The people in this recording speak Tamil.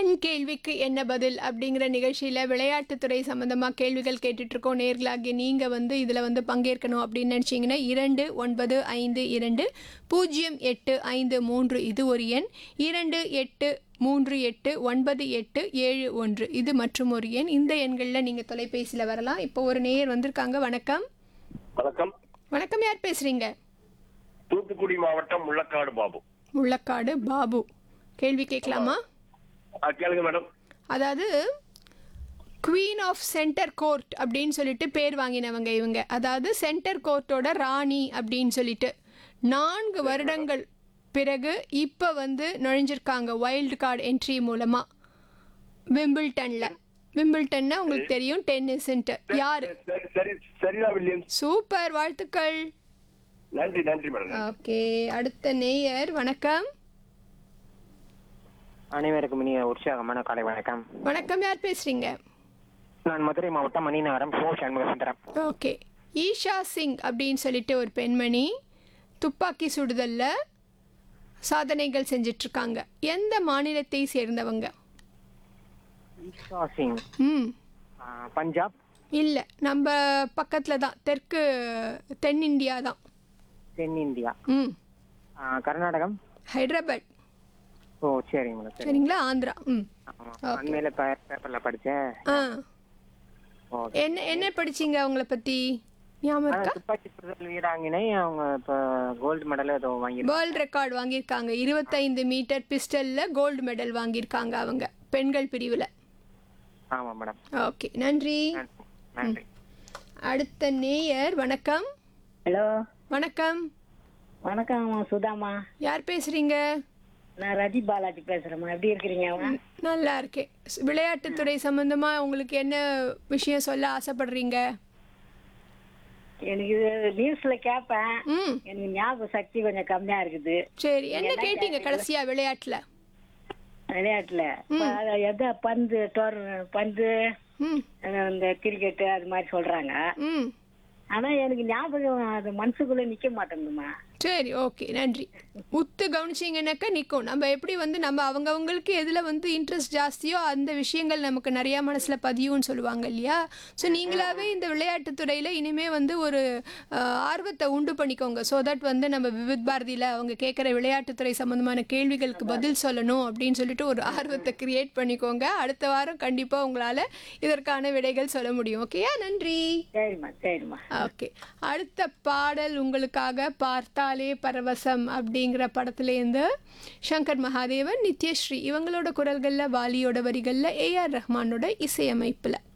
என் கேள்விக்கு என்ன பதில் அப்படிங்கிற நிகழ்ச்சியில் விளையாட்டுத்துறை சம்மந்தமாக கேள்விகள் கேட்டுட்ருக்கோம் நேர்களாகி நீங்கள் வந்து இதில் வந்து பங்கேற்கணும் அப்படின்னு நினச்சிங்கன்னா இரண்டு ஒன்பது ஐந்து இரண்டு பூஜ்ஜியம் எட்டு ஐந்து மூன்று இது ஒரு எண் இரண்டு எட்டு மூன்று எட்டு ஒன்பது எட்டு ஏழு ஒன்று இது மற்றும் ஒரு எண் இந்த எண்களில் நீங்கள் தொலைபேசியில் வரலாம் இப்போ ஒரு நேயர் வந்திருக்காங்க வணக்கம் வணக்கம் வணக்கம் யார் பேசுகிறீங்க தூத்துக்குடி மாவட்டம் முள்ளக்காடு பாபு முள்ளக்காடு பாபு கேள்வி கேட்கலாமா ஆ, கேளுங்க மேடம் அதாவது குவீன் ஆஃப் சென்டர் கோர்ட் அப்படின்னு சொல்லிட்டு பேர் வாங்கினவங்க இவங்க அதாவது சென்டர் கோர்ட்டோட ராணி அப்படின்னு சொல்லிட்டு நான்கு வருடங்கள் பிறகு இப்போ வந்து நுழைஞ்சிருக்காங்க வைல்டு கார்டு என்ட்ரி மூலமாக விம்பிள்டனில் விம்பிள்டன்னா உங்களுக்கு தெரியும் டென்னிஸ்ன்ட்டு யார் சரி சரி சரிதா வில்லியம்ஸ் சூப்பர் வாழ்த்துக்கள் நன்றி நன்றி மேடம் ஓகே அடுத்த நேயர் வணக்கம் அனைவருக்கும் இனிய உற்சாகமான காலை வணக்கம் வணக்கம் யார் பேசுகிறீங்க நான் மதுரை மாவட்டம் மணிநகரம் சோ சண்முக சுந்தரம் ஓகே ஈஷா சிங் அப்படின்னு சொல்லிட்டு ஒரு பெண்மணி துப்பாக்கி சுடுதல்ல சாதனைகள் செஞ்சிட்ருக்காங்க எந்த மாநிலத்தை சேர்ந்தவங்க ஈஷா சிங் ம் ஆ, பஞ்சாப் இல்லை நம்ம பக்கத்தில் தான் தெற்கு தென்னிந்தியா தான் தென்னிந்தியா ம் ஆ, கர்நாடகம் ஹைதராபாத் ஓ சரிங்க மேடம் சரி சரிங்களா ஆந்திரா ம் ஆமா. அண்மையில பேப்பர்ல படிச்சேன் ஆ ஓகே என்ன என்ன படிச்சீங்க அவங்கள பற்றி ஞாபகம் ஆ, இருக்கா துப்பாக்கி சுடுதல் வீராங்கினை அவங்க இப்போ கோல்டு மெடல் ஏதோ வாங்கி வேர்ல்ட் ரெக்கார்ட் வாங்கியிருக்காங்க இருபத்தைந்து மீட்டர் பிஸ்டலில் கோல்டு மெடல் வாங்கியிருக்காங்க அவங்க பெண்கள் பிரிவில் ஆமா மேடம் ஓகே நன்றி நன்றி நன்றி அடுத்த நேயர் வணக்கம் ஹலோ வணக்கம் வணக்கம் சுதாமா யார் பேசுறீங்க நான் ரதி பாலாஜி பேசுறேம்மா எப்படி இருக்கிறீங்க நல்லா இருக்கேன் ஸ்- விளையாட்டுத்துறை சம்பந்தமா உங்களுக்கு என்ன விஷயம் சொல்ல ஆசைப்படுறீங்க எனக்கு இது நியூஸ்ல கேட்பேன் ம் எனக்கு ஞாபக சக்தி கொஞ்சம் கம்மியா இருக்குது சரி என்ன கேட்டீங்க கடைசியா விளையாட்டுல விளையாட்டுல ப- எத பந்து டோர் பந்து ம் அஹ் இந்த கிரிக்கெட் அது மாதிரி சொல்றாங்க ம் ஆனா எனக்கு ஞாபகம் அது மனசுக்குள்ள நிக்க மாட்டேங்குதுமா சரி ஓகே நன்றி உத்து கவனிச்சிங்கனாக்கா நிற்கும் நம்ம எப்படி வந்து நம்ம அவங்கவங்களுக்கு எதில் வந்து இன்ட்ரெஸ்ட் ஜாஸ்தியோ அந்த விஷயங்கள் நமக்கு நிறையா மனசில் பதியும்னு சொல்லுவாங்க இல்லையா ஸோ நீங்களாவே இந்த விளையாட்டுத் துறையில் இனிமே வந்து ஒரு அஹ், ஆர்வத்தை உண்டு பண்ணிக்கோங்க ஸோ தட் வந்து நம்ம விவித் பாரதியில் அவங்க கேட்குற விளையாட்டுத்துறை சம்மந்தமான கேள்விகளுக்கு பதில் சொல்லணும் அப்படின்னு சொல்லிட்டு ஒரு ஆர்வத்தை கிரியேட் பண்ணிக்கோங்க அடுத்த வாரம் கண்டிப்பாக உங்களால் இதற்கான விடைகள் சொல்ல முடியும் ஓகேயா நன்றி சரிம்மா சரிம்மா ஓகே அடுத்த பாடல் உங்களுக்காக பார்த்தாலே பரவசம் அப்படிங்கிற படத்துலேருந்து சங்கர் மகாதேவன் நித்யஸ்ரீ இவங்களோட குரல்களில் வாலியோட வரிகளில் ஏஆர் ரஹ்மானோட இசையமைப்பில்